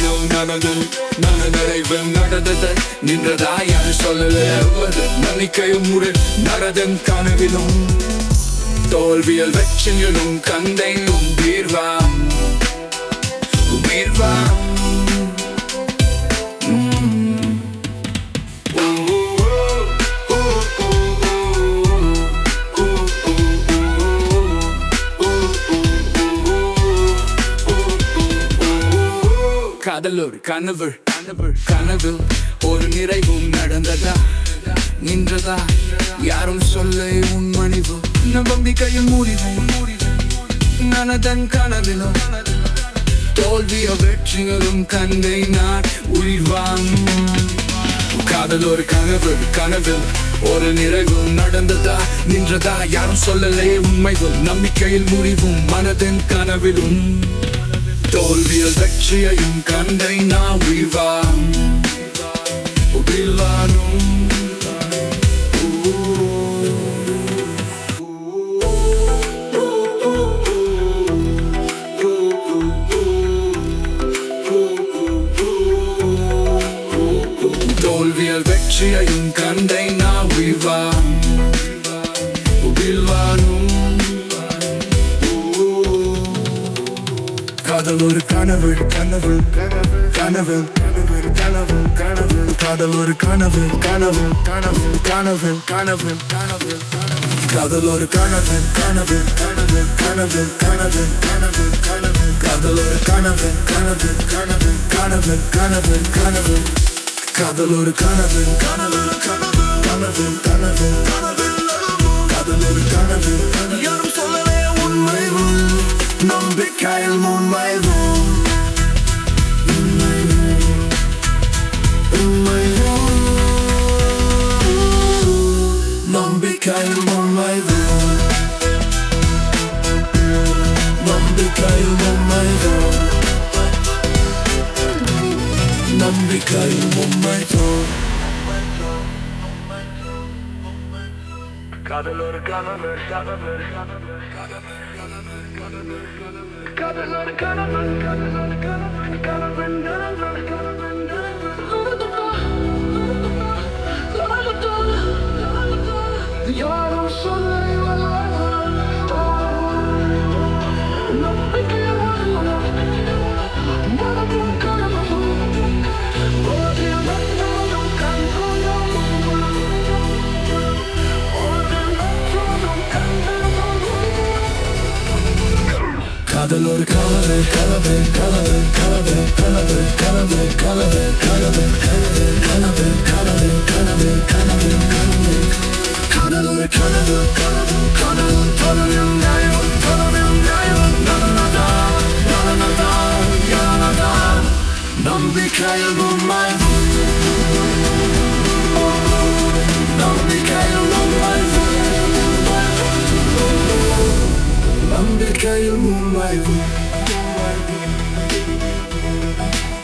ஏதோ நடந்து நல்ல நிறைவு நடந்தது நின்றதா யாரு சொல்லல நன்னிக்கையும் முறை நடதன் கனவிலும் தோல்வியல் வெற்றியிலும் கந்தையும் உயிர்வாம் உயிர்வாம் காதல் ஒரு கனவு கனவு கனவு ஒரு நிறைவும் நடந்ததா நின்றதா யாரும் சொல்ல உன் மணிவு நம்பிக்கையில் முடிவு நனதன் கனவிலும் தோல்வியோ வெற்றிகளும் கந்தை நான் உயிர்வான் காதல் ஒரு கனவு கனவு ஒரு நிறைவு நடந்ததா நின்றதா யாரும் சொல்லலே உண்மைவும் நம்பிக்கையில் முடிவும் மனதின் கனவிலும் தோல்வியில் வெற்றியையும் கண்டை நான் உயிர்வான் உயிர்வானும் தோல்வியல் வெற்றியையும் கண்டை நான் உயிர்வான் உயிர்வானும் காதல் ஒரு கனவு கனவு கனவு கனவு கனவு கனவு காதல் ஒரு கனவு கனவு கனவு கனவு கனவு கனவு காதல் ஒரு கனவு கனவு கனவு கனவு கனவு கனவு கனவு காதல் ஒரு கனவு கனவு கனவு கனவு கனவு கனவு காதல் ஒரு கனவு கனவு கனவு கனவு கனவு கனவு காதல் ஒரு கனவு யாரும் சொல்லவே உண்மை நம்பிக்கையில் முன்மைவு நம்பிக்கையில் முன்மைவு நம்பிக்கையில் முன்மைவு நம்பிக்கையில் முன்மைவு காதல் ஒரு கனவு கனவு கனவு கனவு கனவு காதல் ஒரு கனவு காதல் ஒரு கனவு கனவு நனவு கனவு நனவு யாரும் சொல்ல மனமும் கனவு ஓடிய மன்னரும் கண்களும் காதல் ஒரு கனவு கனவு கனவு கனவு கனவு கனவு கனவு கனவு கனவு கனவு கனவு கனவு கனவு கனவு காதல் ஒரு கனவு கனவு கனவு கனவு நியாயம் கனவு நியாயம் நனநதா நனநதா நனநதா நம்பிக்கையில் உண்மை நம்பிக்கையில் உண்மை நம்பிக்கையில் உண்மை